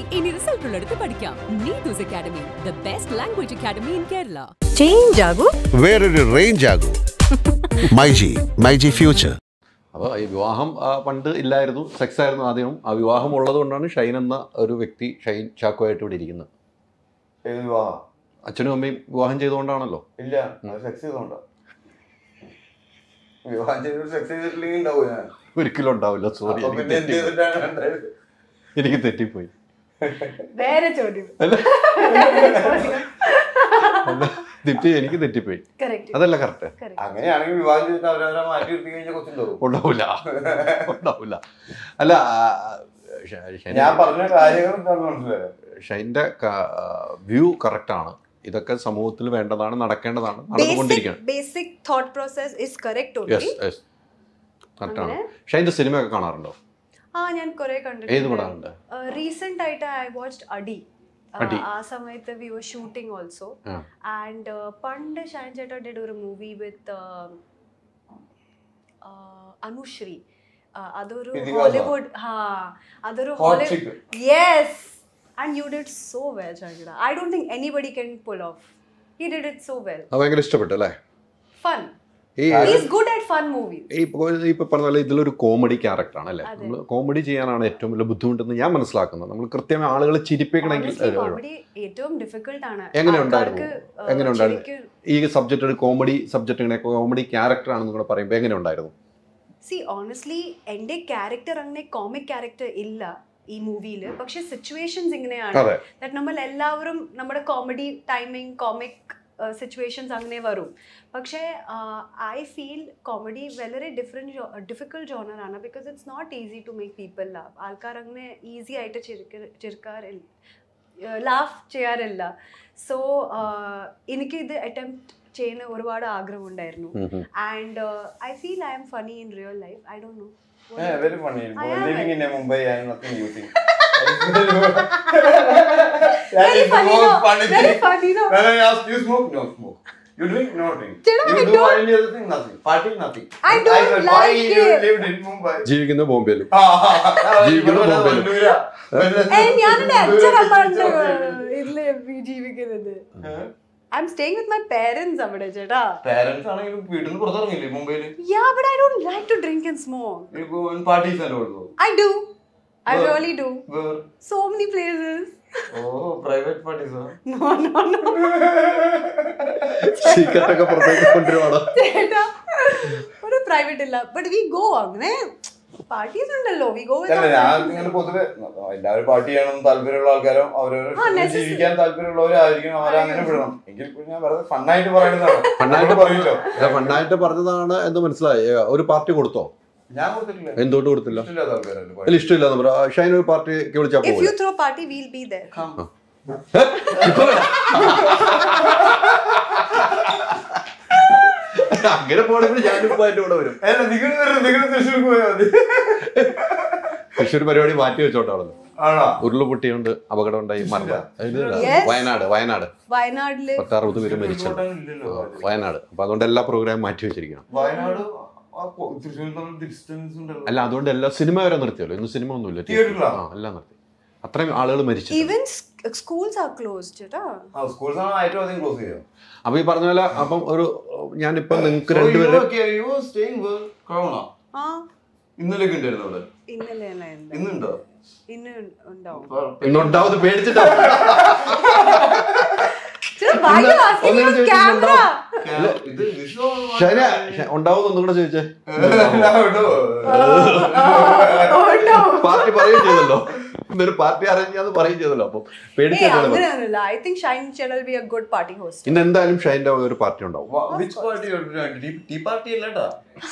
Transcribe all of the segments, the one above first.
ഇനി റിസൾട്ട് ഉള്ളിടത്ത് പഠിക്കാം Neethu's academy the best language academy in Kerala change ആകൂ വേറൊരു റേഞ്ച് ആകും മൈജി മൈജി ഫ്യൂച്ചർ അപ്പോൾ ഈ വിവാഹം ആ, പണ്ട് ഇല്ലായിരുന്നു സെക്സ് ആയിരുന്നു ആദ്യം ആ വിവാഹം ഉള്ളത് കൊണ്ടാണ് ഷൈൻ എന്ന ഒരു വ്യക്തി ഷൈൻ ചാക്കോയായിട്ട് ഇവിടെ ഇരിക്കുന്നത് ഏത് വിവാഹം അച്ഛനും അമ്മയും വിവാഹം ചെയ്തുകൊണ്ടാണല്ലോ ഇല്ല സെക്സ് ചെയ്തോണ്ടാ വിവാഹം ചെയ്തിട്ട് സെക്സ് ചെയ്തിട്ടില്ലെങ്കിൽ ഉണ്ടാവും ഞാൻ ഒരിക്കലും ഉണ്ടാവില്ല സോറി അപ്പൊ പിന്നെ എന്ത് ചെയ്തിട്ടാണ് ഉണ്ടായത്? എനിക്ക് തെറ്റിപ്പോയി വേറെ ചോദ്യം അല്ല തെറ്റി എനിക്ക് തെറ്റിപ്പോയി കറക്റ്റ് അതല്ല കറക്റ്റ് അങ്ങനെയാണെങ്കിൽ വിവാഹം ചെയ്തിട്ട് അവരവരെ മാറ്റി നിർത്തി കഴിഞ്ഞാൽ കൊച്ചുണ്ടാവും ഉണ്ടാവില്ല ഉണ്ടാവില്ല അല്ല ആ, ഷ- ഷൈൻ- ഞാൻ പറഞ്ഞ കാര്യങ്ങൾ എന്താണെന്ന് മനസ്സിലായോ ഷൈൻ്റെ വ്യൂ കറക്റ്റാണ് ഇതൊക്കെ സമൂഹത്തിൽ വേണ്ടതാണ് നടക്കേണ്ടതാണ് നടന്നുകൊണ്ടിരിക്കുകയാണ് basic thought process is correct yes only yes കറക്റ്റാണ് ഷൈൻ്റെ സിനിമയൊക്കെ കാണാറുണ്ടോ ആ ഞാൻ കുറെ ഏത് പടമുണ്ട് റീസെന്റ് ആയിട്ട് ഐ വാച്ച്ഡ് അടി ആ, അടി. ആ സമയത്ത് വി വർ ഷൂട്ടിംഗ് ഓൾസോ ആ. ആൻഡ് പണ്ട് ഷാൻ ചേട്ടാ ഡിഡ് ഒരു മൂവി വിത്ത് അനുശ്രീ ആ, അതൊരു ഇതിഹാസ? ഹോളിവുഡ് ഹാ അതൊരു Hot holy chick. Yes and you did so well Shan ചേട്ടാ I don't think anybody can pull off he did it so well അത് ഭയങ്കര ഇഷ്ടപ്പെട്ടു അല്ലേ fun he is good at fun movies ഈ ഇപ്പൊ- ഇപ്പൊ പറഞ്ഞ പോലെ ഇതിലൊരു കോമഡി ക്യാരക്ടറാണ് അല്ലേ നമ്മൾ കോമഡി ചെയ്യാനാണ് ഏറ്റവും വലിയ ബുദ്ധിമുട്ടെന്ന് ഞാൻ മനസ്സിലാക്കുന്നത് നമ്മൾ കൃത്യമായി ആളുകളെ ചിരിപ്പിക്കണമെങ്കിൽ ഒരു- കോമഡി ഏറ്റവും ഡിഫിക്കൽട്ട് ആണ് എങ്ങനെ ഉണ്ടായിരുന്നു ആൾക്കാർക്ക്, ആ, എങ്ങനെ ഉണ്ടായിരുന്നു ശരിക്കും ഈ സബ്ജക്റ്റ് ഒരു കോമഡി സബ്ജക്റ്റ് ഇങ്ങനെ കോമഡി ക്യാരക്ടർ ആണെന്ന് കൂടെ പറയുമ്പോൾ എങ്ങനെ ഉണ്ടായിരുന്നു സി ഓണസ്റ്റ്ലി എൻ്റെ ക്യാരക്ടർ അങ്ങനെ കോമിക് ക്യാരക്ടർ ഇല്ല ഈ മൂവിയിൽ പക്ഷെ സിറ്റുവേഷൻസ് ഇങ്ങനെയാണ് അതെ. ദാറ്റ് നമ്മൾ എല്ലാവരും നമ്മുടെ കോമഡി ടൈമിങ് കോമിക് സിറ്റുവേഷൻസ് അങ്ങനെ വരും പക്ഷേ ഐ ഫീൽ കോമഡി വളരെ ഡിഫറെൻറ്റ് ഡിഫിക്കൽട്ട് ജോണർ ആണ് because it's not easy to make people love ആൾക്കാർ അങ്ങനെ ഈസി ആയിട്ട് ചിരിക്ക ചിരിക്കാറില്ല ലാഫ് ചെയ്യാറില്ല സോ എനിക്ക് ഇത് അറ്റംപ്റ്റ് ചെയ്യുന്ന ഒരുപാട് ആഗ്രഹമുണ്ടായിരുന്നു and I feel I'm funny in real life I don't know Yeah, very funny. I am Living in Mumbai, I am nothing using. Very funny, no? Very funny, no? When I ask you smoke, no smoke. You drink, no drink. Chidam, you I do don't- any other thing, nothing. Party, nothing. I don't said, like why you it. lived in Mumbai? ജീവിക്കുന്ന ബോംബെയിലും ജീവിക്കുന്ന ബോംബെയിലും. ഞാനെന്റെ അച്ഛനാ പണ്ട് ഇതില് ജീവിക്കുന്നത് I'm staying with my parents അവിടെ ചേട്ടാ parents ആണെങ്കിലും വീട്ടിൽ നിന്ന് പുറത്തിറങ്ങില്ലേ മുംബൈയില് yeah but I don't like to drink and smoke parties അല്ലേ ഉള്ളൂ I do I Where? Really do Where? So many places oh private parties no no no secret ഒക്കെ പുറത്തേക്ക് കൊണ്ടുവരുവാണോ ചേട്ടാ ഒരു പ്രൈവറ്റ് ഇല്ല ബട്ട് വി ഗോ അങ്ങനെ parties ഉണ്ടല്ലോ വി ഗോ അല്ല ഞാൻ ഇങ്ങനെ പൊതുവെ എല്ലാവരും പാർട്ടി ചെയ്യണം താല്പര്യമുള്ള ആൾക്കാരും അവരവർ ആ, necessary. ജീവിക്കാൻ താല്പര്യമുള്ളവരായിരിക്കും അവരെ അങ്ങനെ വിടണം എങ്കിൽ പിന്നെ ഞാൻ വെറുതെ ഫണ്ണായിട്ട് പറയുന്നതാണ് ഫണ്ണായിട്ട് പറയില്ലോ ഫണ്ണായിട്ട് പറഞ്ഞതാണ് എന്ന് മനസ്സിലായി ഏ, ഒരു പാർട്ടി കൊടുത്തോ ഞാൻ കൊടുത്തിട്ടില്ല എന്തുകൊണ്ട് കൊടുത്തില്ല ഇഷ്ടമില്ലാത്ത ആൾക്കാരല്ലേ അതിൽ ഇഷ്ടമില്ല നമ്മൾ ഷൈൻ ഒരു പാർട്ടിക്ക് വിളിച്ചാൽ ഇഫ് യു പോകില്ല throw party will be there അങ്ങനെ പോണെങ്കിൽ ഞാനിപ്പോ അതിന്റെ കൂടെ വരും അല്ല നിങ്ങൾ വരും നിങ്ങൾ തൃശ്ശൂർക്ക് പോയാൽ മതി തൃശ്ശൂർ പരിപാടി മാറ്റി വെച്ചോണ്ടാണല്ലോ ആണോ ഉരുളുപൊട്ടിയുണ്ട് അപകടം ഉണ്ടായി മരണം ഇത് Yes. വയനാട് വയനാട് വയനാട്ടില് പത്തറുപത് പേര് മരിച്ചത് ഇല്ലല്ലോ വയനാട് അപ്പൊ അതുകൊണ്ട് എല്ലാ പ്രോഗ്രാം മാറ്റി വെച്ചിരിക്കണം വയനാട് ആ കൊ- തൃശ്ശൂർ തമ്മിൽ ഡിസ്റ്റൻസ് ഉണ്ടല്ലോ അല്ല അതുകൊണ്ട് എല്ലാ സിനിമ വരെ നിർത്തിയല്ലോ ഇന്ന് സിനിമ ഒന്നുമില്ല തിയേറ്ററിലാ? ആ എല്ലാം നിർത്തി അത്രയും ആളുകൾ മരിച്ചു ഈവൻ സ്കൂൾസ് ആർ ക്ലോസ്ഡ് ചേട്ടാ ആ സ്കൂൾസ് ആണ് ഏറ്റവും അധികം ക്ലോസ് ചെയ്യാം അപ്പൊ ഈ പറഞ്ഞ പോലെ അപ്പം ഒരു ഞാനിപ്പം നിങ്ങൾക്ക് രണ്ടുപേരും കൊറോണ ആ ഇന്നലെയൊക്കെ ഉണ്ടായിരുന്നു അവിടെ ഇന്നലെ അല്ല എന്താ ഇന്നുണ്ടോ ഇന്ന് ഉണ്ടാവും ഇന്നുണ്ടാവുന്നത് പേടിച്ചിട്ടാ ചേട്ടാ, why you asking ഒന്നുകൂടെ me on ചോദിച്ചിട്ടുണ്ടോ? camera? ഇത് വിഷു ശരി ഉണ്ടാവും ഒന്നും കൂടെ ചോദിച്ചേ Oh, no. പാർട്ടി പറയുകയും ചെയ്തല്ലോ ഇന്നൊരു പാർട്ടി അറേഞ്ച് ചെയ്യാന്ന് പറയുകയും ചെയ്തല്ലോ അപ്പം ഏയ്, പേടിച്ചിട്ടാണ് അങ്ങനെയൊന്നുമില്ല ഐ തിങ്ക് ഷൈൻ ചേട്ടൻ will be a good party host ഇന്ന് എന്തായാലും ഷൈൻ്റെ ഒരു പാർട്ടി ഉണ്ടാവും വിച്ച് പാർട്ടി ടീ പാർട്ടി അല്ലട്ടാ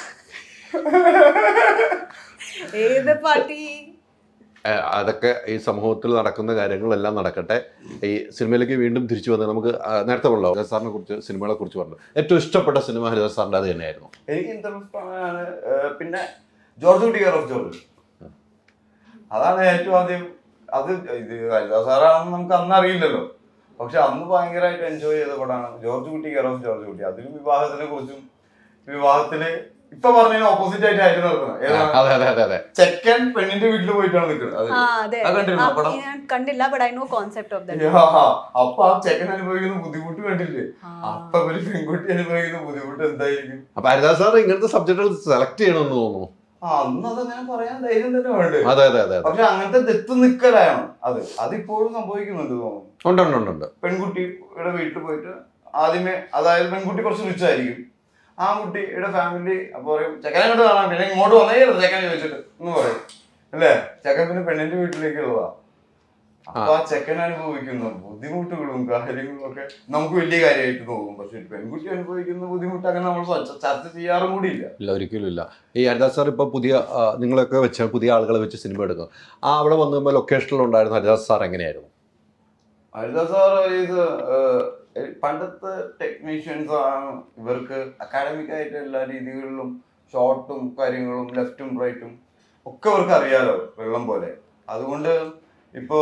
ഏത് പാർട്ടി ഏഹ് അതൊക്കെ ഈ സമൂഹത്തിൽ നടക്കുന്ന കാര്യങ്ങളെല്ലാം നടക്കട്ടെ ഈ സിനിമയിലേക്ക് വീണ്ടും തിരിച്ചു വന്ന് നമുക്ക് ആ, നേരത്തെ പറഞ്ഞല്ലോ ഹരിദാസ് സാറിനെ കുറിച്ച് സിനിമകളെ കുറിച്ച് പറഞ്ഞു ഏറ്റവും ഇഷ്ടപ്പെട്ട സിനിമ ഹരിദാസ് സാറിൻ്റെ അത് തന്നെയായിരുന്നു എനിക്ക് ഇൻട്രസ്റ്റ് പിന്നെ ജോർജ് കുട്ടി കെയർ ഓഫ് ജോർജ് അതാണ് ഏറ്റവും ആദ്യം അത് ഇത് ഹരിദാസ് സാറാണെന്ന് നമുക്ക് അന്ന് അറിയില്ലല്ലോ പക്ഷെ അന്ന് ഭയങ്കരമായിട്ട് എൻജോയ് ചെയ്ത പടമാണ് ജോർജ് കുട്ടി കെയർ ഓഫ് ജോർജ് കുട്ടി അതിലും വിവാഹത്തിനെ കുറിച്ചും വിവാഹത്തില് ഇപ്പൊ പറഞ്ഞതിന് ഓപ്പോസിറ്റ് ആയിട്ട് ആയിട്ട് നടക്കുന്നത് ഏതാണ് അതെ അതെ അതെ അതെ ചെക്കൻ പെണ്ണിന്റെ വീട്ടിൽ പോയിട്ടാണ് നിൽക്കുന്നത് ആ അതെ അത് കണ്ടിരുന്നോ ആ, പടം ഞാൻ കണ്ടില്ല but I know concept of that yeah, അപ്പൊ ആ ചെക്കൻ അനുഭവിക്കുന്ന ബുദ്ധിമുട്ട് കണ്ടില്ലേ അപ്പൊ ഒരു പെൺകുട്ടി അനുഭവിക്കുന്ന ബുദ്ധിമുട്ട് എന്തായിരിക്കും അപ്പൊ ഹരിദാസ് സാർ ഇങ്ങനത്തെ സബ്ജക്റ്റുകൾ സെലക്ട് ചെയ്യണമെന്ന് തോന്നുന്നു ആ അന്ന് അതങ്ങനെ പറയാൻ ധൈര്യം തന്നെ വേണ്ടേ അതെ അതെ അതെ അതെ പക്ഷെ അങ്ങനത്തെ തെത്ത് നിക്കലാണ് അത് അതിപ്പോഴും സംഭവിക്കുന്നുണ്ട് തോന്നുന്നു ഉണ്ട് ഉണ്ട് ഉണ്ട് ഉണ്ട് പെൺകുട്ടിയുടെ വീട്ടിൽ പോയിട്ട് ആദ്യമേ അതായത് പെൺകുട്ടി കുറച്ച് റിച്ച് ആയിരിക്കും ആ കുട്ടിയുടെ ഫാമിലി അപ്പൊ പറയും ചെക്കനെ കൊണ്ട് കാണാൻ പിന്നെ ഇങ്ങോട്ട് വന്നേ ചെക്കനെ ചോദിച്ചിട്ട് എന്ന് പറയും അല്ലേ ചെക്കൻ പിന്നെ പെണ്ണിന്റെ വീട്ടിലേക്കുള്ളതാ അപ്പൊ ആ ചെക്കൻ അനുഭവിക്കുന്ന ബുദ്ധിമുട്ടുകളും കാര്യങ്ങളും ഒക്കെ നമുക്ക് വലിയ കാര്യമായിട്ട് തോന്നും പക്ഷെ പെൺകുട്ടി അനുഭവിക്കുന്ന ബുദ്ധിമുട്ട് അങ്ങനെ നമ്മൾ ചർച്ച ചർച്ച ചെയ്യാറും കൂടിയില്ല ഇല്ല ഒരിക്കലും ഇല്ല ഈ ഹരിദാസ് സാർ ഇപ്പൊ പുതിയ ആ, നിങ്ങളൊക്കെ വെച്ച് പുതിയ ആളുകളെ വെച്ച് സിനിമ എടുക്കും ആ അവിടെ വന്നു കഴിയുമ്പോൾ ലൊക്കേഷനിൽ ഉണ്ടായിരുന്ന ഹരിദാസ് സാർ എങ്ങനെയായിരുന്നു ഹരിദാസ് സാർ ഇത് ഏഹ്, പണ്ടത്തെ ടെക്നീഷ്യൻസ് ആണ് ഇവർക്ക് അക്കാഡമിക് ആയിട്ട് എല്ലാ രീതികളിലും ഷോർട്ടും കാര്യങ്ങളും ലെഫ്റ്റും റൈറ്റും ഒക്കെ അവർക്ക് അറിയാലോ വെള്ളം പോലെ അതുകൊണ്ട് ഇപ്പൊ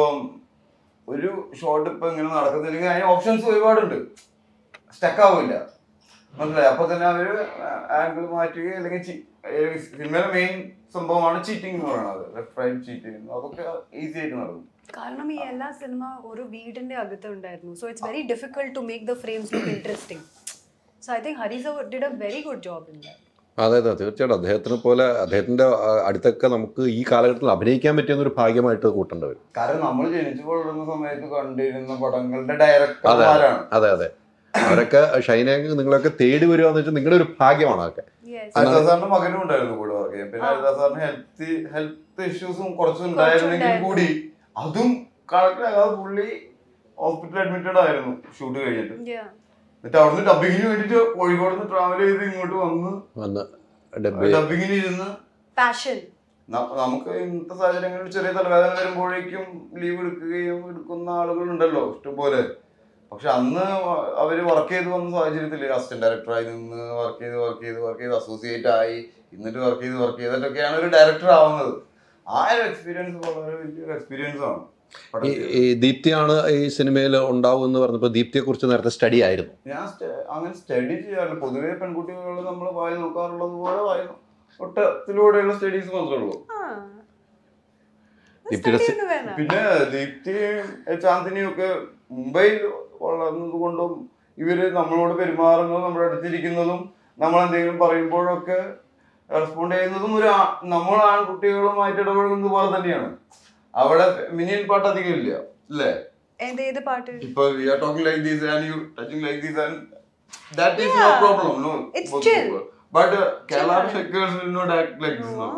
ഒരു ഷോട്ട് ഇപ്പൊ ഇങ്ങനെ നടക്കുന്നില്ലെങ്കിൽ അതിന് ഓപ്ഷൻസ് ഒരുപാടുണ്ട് സ്റ്റക്ക് ആവില്ല മനസ്സിലായി അപ്പൊ തന്നെ അവര് ആംഗിൾ മാറ്റുക അല്ലെങ്കിൽ സിനിമയിലെ മെയിൻ സംഭവമാണ് ചീറ്റിംഗ് എന്ന് പറയുന്നത് ലെഫ്റ്റ് റൈറ്റ് ചീറ്റ് ചെയ്യുന്നു അതൊക്കെ ഈസി ആയിട്ട് നടക്കും കാരണം ഈ എല്ലാ സിനിമ ഒരു വീടിന്റെ അകത്ത് ഉണ്ടായിരുന്നു so it's very difficult to make the frames look interesting so I think Harees did a very good job in that അതെ അതെ തീർച്ചയായിട്ടും അദ്ദേഹത്തിനെ പോലെ അദ്ദേഹത്തിന്റെ ആ, അടുത്തൊക്കെ നമുക്ക് ഈ കാലഘട്ടത്തിൽ അഭിനയിക്കാൻ പറ്റിയ ഒരു ഭാഗ്യമായിട്ട് കൂട്ടേണ്ടി വരും കാരണം നമ്മൾ ജനിച്ചു വളരുന്ന സമയത്ത് കണ്ടിരുന്ന പടങ്ങളുടെ അതെ ഡയറക്ടർമാരാണ് അതെ അതെ അവരൊക്കെ ഷൈനെ നിങ്ങളൊക്കെ തേടി വരിക എന്ന് വെച്ചാൽ നിങ്ങളുടെ ഒരു ഭാഗ്യമാണ് അതൊക്കെ യെസ് ഹരിദാസ് സാറിന്റെ മകനും ഉണ്ടായിരുന്നു കൂടെ വർക്ക് ചെയ്യാൻ പിന്നെ ഹരിദാസ് സാറിന് ഹെൽത്ത് ഹെൽത്ത് ഇഷ്യൂസും കുറച്ചും ഉണ്ടായിരുന്നെങ്കിൽ ഉണ്ടായിരുന്നു. കൂടി അതും കണക്കിലാകാതെ പുള്ളി ഹോസ്പിറ്റലിൽ അഡ്മിറ്റഡ് ആയിരുന്നു ഷൂട്ട് കഴിഞ്ഞിട്ട് എന്നിട്ട് അവിടുന്ന് ഡബിങ്ങിന് വേണ്ടിട്ട് കോഴിക്കോട് നിന്ന് ട്രാവൽ ചെയ്ത് ഇങ്ങോട്ട് വന്ന് വന്ന് ഡബ്ബി ഡബിങ്ങിന് ഇരുന്ന് പാഷൻ ന- നമുക്ക് ഇന്നത്തെ സാഹചര്യങ്ങളിൽ ചെറിയ തലവേദന വരുമ്പോഴേക്കും ലീവ് എടുക്കുകയും എടുക്കുന്ന ആളുകളുണ്ടല്ലോ ഇഷ്ടംപോലെ പക്ഷെ അന്ന് അവര് വർക്ക് ചെയ്ത് വന്ന സാഹചര്യത്തിൽ അസിസ്റ്റന്റ് ഡയറക്ടറായി നിന്ന് വർക്ക് ചെയ്ത് വർക്ക് ചെയ്ത് വർക്ക് ചെയ്ത് അസോസിയേറ്റ് ആയി എന്നിട്ട് വർക്ക് ചെയ്ത് വർക്ക് ചെയ്തിട്ടൊക്കെയാണ് ഒരു ഡയറക്ടർ ആവുന്നത് ആ ഒരു എക്സ്പീരിയൻസ് വളരെ വലിയൊരു എക്സ്പീരിയൻസ് ആണ് ഈ പടത്തിൽ. ഈ ദീപ്തിയാണ് ഈ സിനിമയിൽ ഉണ്ടാവും എന്ന് പറഞ്ഞപ്പോൾ ദീപ്തിയെ കുറിച്ച് നേരത്തെ സ്റ്റഡി ആയിരുന്നു ഞാൻ സ്റ്റ- അങ്ങനെ സ്റ്റഡി ചെയ്യാറില്ല പൊതുവെ പെൺകുട്ടികൾ നമ്മൾ വായി നോക്കാറുള്ളത് പോലെ വായി ഒട്ടത്തിലൂടെയുള്ള സ്റ്റഡീസ് മാത്രമേ ഉള്ളൂ ദീപ്തിയുടെ സി- വേണം പിന്നെ ദീപ്തിയും ചാന്ദിനിയും ഒക്കെ മുംബൈയിൽ വളർന്നത് കൊണ്ടും ഇവര് നമ്മളോട് പെരുമാറുന്നതും നമ്മുടെ അടുത്തിരിക്കുന്നതും നമ്മൾ എന്തെങ്കിലും പറയുമ്പോഴൊക്കെ റെസ്പോണ്ട് ചെയ്യുന്നതും ഒരു ആ- നമ്മൾ ആൺകുട്ടികളുമായിട്ട് ഇടപഴകുന്നത് പോലെ തന്നെയാണ് അവിടെ മിനിയൻ പാട്ട് അധികം ഇല്ല അല്ലേ ഏത് ഏത് പാട്ട് ഇപ്പൊ we are talking like these and you touching like these and that is no Yeah. Problem no It's chill. But Kerala girls will not act like this no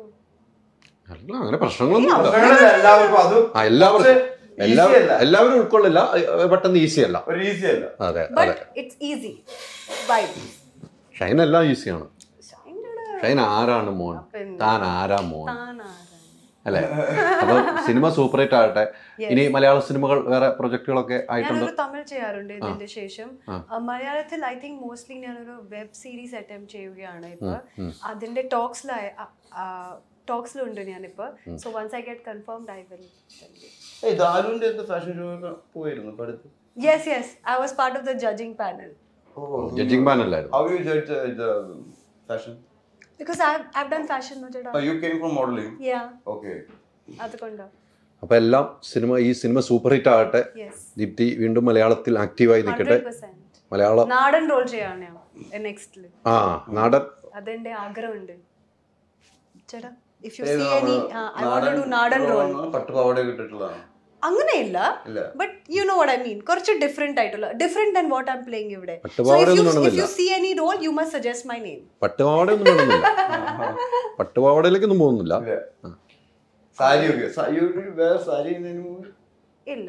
അല്ല അങ്ങനെ പ്രശ്നങ്ങളൊന്നും ഇല്ല അങ്ങനെയല്ല എല്ലാവർക്കും അത് ആ എല്ലാവർക്കും കുറച്ച് എല്ലാ easy അല്ല. എല്ലാവരും ഉൾക്കൊള്ളില്ല ഏ, പെട്ടെന്ന് ഈസി അല്ല ഒരു ഈസി അല്ല അതെ അതെ but it's easy vibe Shine എല്ലാം ഈസിയാണ് ഷൈൻ ആരാണ് മോൻ പിന്നെ. താൻ ആരാ മോൻ അല്ലെ അപ്പൊ സിനിമ സൂപ്പർ ഹിറ്റ് ആകട്ടെ ഇനി മലയാള സിനിമകൾ വേറെ പ്രൊജക്ടുകളൊക്കെ ആയിട്ടുണ്ട് ഞാനൊരു തമിഴ് ചെയ്യാറുണ്ട് ഇതിന്റെ ശേഷം ആ, മലയാളത്തിൽ ഐ തിങ്ക് മോസ്റ്റ്ലി ഞാനൊരു വെബ് സീരീസ് അറ്റംപ്റ്റ് ചെയ്യുകയാണ് ഇപ്പൊ അതിന്റെ ടോക്സിലായ ടോക്സിലുണ്ട് ഞാനിപ്പോ so once I get confirmed I will ഏയ് ദാരുവിന്റെ എന്താ ഫാഷൻ ഷോ പോയിരുന്നു ഇപ്പൊ അടുത്ത് yes yes I was part of the judging panel judging പാനലായിരുന്നു how you judge the fashion because I I've done fashion നോച്ചേട്ടാ you came from modelling yeah okay അതുകൊണ്ടോ അപ്പൊ എല്ലാം സിനിമ ഈ സിനിമ സൂപ്പർ ഹിറ്റ് ആകട്ടെ യെസ് ദീപ്തി വീണ്ടും മലയാളത്തിൽ ആക്റ്റീവായി നിൽക്കട്ടെ ഹൺഡ്രഡ് പെർസെന്റ് മലയാളം നാടൻ റോൾ ചെയ്യാണ് ഞാൻ നെക്സ്റ്റില് ആ നാടൻ അതെന്റെ ആഗ്രഹമുണ്ട് ചേട്ടാ if you see any I want to do നാടൻ റോൾ പട്ടുപാവാട കിട്ടിട്ടുള്ളതാണ് അങ്ങനെയില്ല ഇല്ല but you know what I mean കുറച്ച് ഡിഫറെന്റ് ആയിട്ടുള്ള different than what I'm playing ഇവിടെ പട്ടുപാവാട ഒന്നും ഇഫ് വേണമെന്നില്ല. You see any role you must suggest my name പട്ടുപാവാടയൊന്നും വേണമെന്നില്ല പട്ടുപാവാടയിലേക്കൊന്നും പോകുന്നില്ല ഇല്ല സാരി ഒക്കെ യു വേറെ സാരി ഇല്ല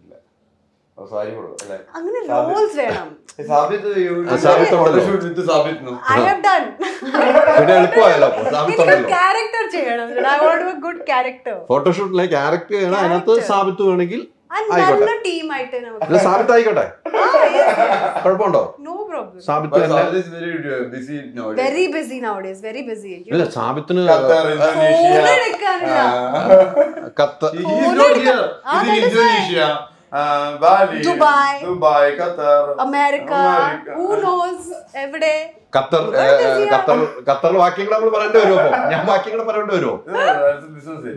സാരി കൊടുക്കും അല്ലേ അങ്ങനെ റോൾസ് വേണം സാബിത്ത് ആ, സാബിത്ത് ഉണ്ടല്ലോ. Photoshoot with Sabith I have done പിന്നെ എളുപ്പമായല്ലോ അപ്പൊ. സാബിത്തുണ്ടല്ലോ ക്യാരക്ടർ ചെയ്യണം I want a good character ഫോട്ടോഷൂട്ടിലെ ക്യാരക്ടർ ചെയ്യണം അതിനകത്ത് സാബിത്ത് വേണമെങ്കിൽ നല്ല ആയിക്കോട്ടെ ടീമായിട്ട് നമുക്ക് അല്ല സാബിത്ത് ആയിക്കോട്ടെ കുഴപ്പമുണ്ടോ നോ പ്രോബ്ലം സാബിത്ത് തന്നെ very busy very busy nowadays very busy ഇല്ല സാബിത്തിന് ഖത്തർ ഇന്തോനേഷ്യ ഫോണിൽ എടുക്കാനില്ല കത്ത് Indonesia Bali Dubai. Dubai Qatar America America. who knows എവിടെ ഖത്തർ ഏ, ഖത്തർ ഖത്തറിൽ വാക്യങ്ങൾ നമ്മൾ പറയേണ്ടി വരുമോ അപ്പൊ? ഞാൻ വാക്യങ്ങൾ പറയേണ്ടി വരുമോ ബിസിനസ്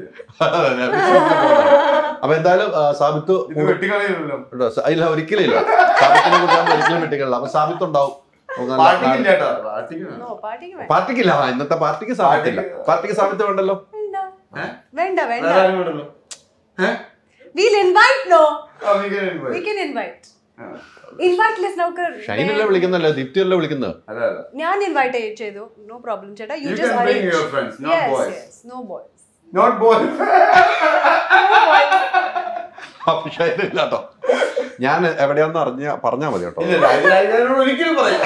അപ്പൊ എന്തായാലും ആ, സാബിത്ത് ഇത് വെട്ടിക്കളയുമല്ലോ ഉണ്ടോ? സ- ഇല്ല ഒരിക്കലും ഇല്ല സാബിത്തിനെ കുറിച്ച് നമ്മൾ ഒരിക്കലും വെട്ടിക്കളില്ല അപ്പൊ സാബിത്ത് ഉണ്ടാവും നമുക്ക് നല്ല- പാർട്ടിക്കില്ല കേട്ടോ പാർട്ടിക്ക് നോ പാർട്ടിക്ക് വേണ്ട പാർട്ടിക്കില്ല ആ, ഇന്നത്തെ പാർട്ടിക്ക് സാബിത്തില്ല പാർട്ടിക്ക് സാബിത്ത് വേണ്ടല്ലോ വേണ്ട ഏ? വേണ്ട വേണ്ട വേറെ ആരും വേണ്ടല്ലോ ഏഹ് we'll invite no ആ, we can invite. we can invite ആ. invite ലിസ്റ്റ് നമുക്ക് ഷൈനല്ലേ വിളിക്കുന്നല്ലോ ദീപ്തിയല്ലേ വിളിക്കുന്നത് അല്ല അല്ല ഞാൻ ഇൻവൈറ്റ് ചെയ്തു നോ പ്രോബ്ലം ചേട്ടാ you You just can bring arrange your friends, not yes boys. yes no boys not boy അപ്പൊ ഷൈനില്ല കേട്ടോ ഞാൻ എവിടെയാന്ന് അറിഞ്ഞ പറഞ്ഞാ മതി കേട്ടോ ഇല്ല രാജരാജനോട് ഒരിക്കലും പറയില്ല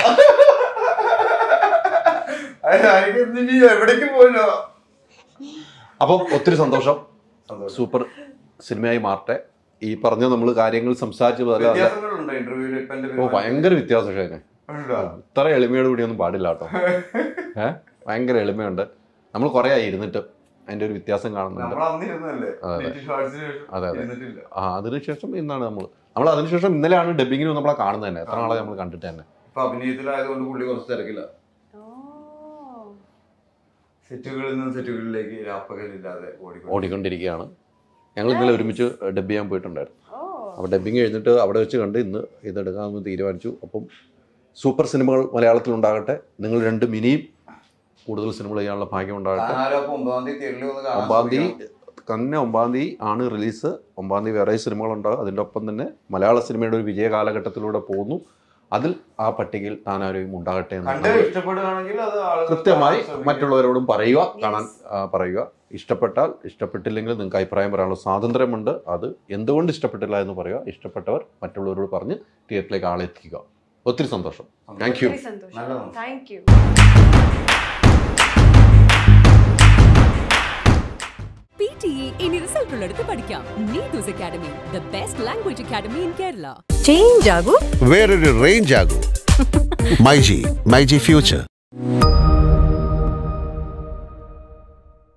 അത് രാജയ്ക്ക് എന്തിന് എവിടേക്ക് പോയല്ലോ അപ്പം ഒത്തിരി സന്തോഷം സന്തോഷം. സൂപ്പർ സിനിമയായി മാറട്ടെ ഈ പറഞ്ഞ നമ്മൾ കാര്യങ്ങൾ സംസാരിച്ചത് അല്ല അല്ല വ്യത്യാസങ്ങളുണ്ടോ ഇന്റർവ്യൂവിൽ ഇപ്പൊ എന്റെ ഓ ഭയങ്കര വ്യത്യാസം ഷൈനെ ഉണ്ടോ? ഇത്ര എളിമയോട് കൂടിയൊന്നും പാടില്ല കേട്ടോ ഏഹ് ഭയങ്കര എളിമയുണ്ട് നമ്മൾ കുറെ ആയി ഇരുന്നിട്ട് അതിന്റെ ഒരു വ്യത്യാസം കാണുന്നുണ്ട് നമ്മൾ അന്ന് ഇരുന്നല്ലേ അതെ. നെറ്റ് ഷോർട്സിന് ശേഷം അതെ, അതെ. ഇരുന്നിട്ടില്ല ആ അതിനുശേഷം ഇന്നാണ് നമ്മൾ നമ്മൾ അതിനുശേഷം ഇന്നലെയാണ് ഡബിങ്ങിന് നമ്മളെ കാണുന്നത് തന്നെ എത്ര നാളെ നമ്മൾ കണ്ടിട്ട് തന്നെ ഇപ്പൊ അഭിനയത്തിലായതുകൊണ്ട് പുള്ളി കുറച്ച് തിരക്കില്ല oh സെറ്റുകളിൽ നിന്ന് സെറ്റുകളിലേക്ക് രാപ്പകലില്ലാതെ ഓടിക്കൊണ്ട് ഓടിക്കൊണ്ടിരിക്കുകയാണ് ഞങ്ങൾ ഇന്നലെ ഒരുമിച്ച് ഡബ് ചെയ്യാൻ പോയിട്ടുണ്ടായിരുന്നു oh അപ്പോൾ ഡബിങ് കഴിഞ്ഞിട്ട് അവിടെ വെച്ച് കണ്ട് ഇന്ന് ഇതെടുക്കാമെന്ന് തീരുമാനിച്ചു അപ്പം സൂപ്പർ സിനിമകൾ മലയാളത്തിൽ ഉണ്ടാകട്ടെ നിങ്ങൾ രണ്ട് മിനിയും കൂടുതൽ സിനിമകൾ ചെയ്യാനുള്ള ഭാഗ്യം ഉണ്ടാകട്ടെ താനാരോ അപ്പൊ ഒമ്പതാം തീയതി തിയേറ്ററിൽ വന്ന് കാണാൻ ഒമ്പതാം തീയതി ശ്രമിക്കണം. തന്നെ ഒമ്പതാം തീയതി ആണ് റിലീസ് ഒമ്പതാം തീയതി വേറെ സിനിമകളുണ്ടാകും അതിൻ്റെ ഒപ്പം തന്നെ മലയാള സിനിമയുടെ ഒരു വിജയ കാലഘട്ടത്തിലൂടെ പോകുന്നു അതിൽ ആ പട്ടികയിൽ താനാരെയും ഉണ്ടാകട്ടെ കണ്ട് എന്ന് ഇഷ്ടപ്പെടുകയാണെങ്കിൽ അത് ആളുകൾ കൃത്യമായി കാണാൻ ശ്രമിക്കും. മറ്റുള്ളവരോടും പറയുക കാണാൻ ആ, പറയുക ഇഷ്ടപ്പെട്ടാൽ ഇഷ്ടപ്പെട്ടില്ലെങ്കിൽ നിങ്ങൾക്ക് അഭിപ്രായം പറയാനുള്ള സ്വാതന്ത്ര്യമുണ്ട് അത് എന്തുകൊണ്ട് ഇഷ്ടപ്പെട്ടില്ല എന്ന് പറയുക ഇഷ്ടപ്പെട്ടവർ മറ്റുള്ളവരോട് പറഞ്ഞ് തിയേറ്ററിലേക്ക് ആളെ എത്തിക്കുക ഒത്തിരി സന്തോഷം താങ്ക് യു very സന്തോഷം നല്ലതാണ്. thank you P T E ഇനി റിസൾട്ട് ഉള്ളിടത്ത് പഠിക്കാം Neethu's academy the best language academy in Kerala change ആകൂ വേറൊരു റേഞ്ച് ആകൂ മൈജി മൈജി ഫ്യൂച്ചർ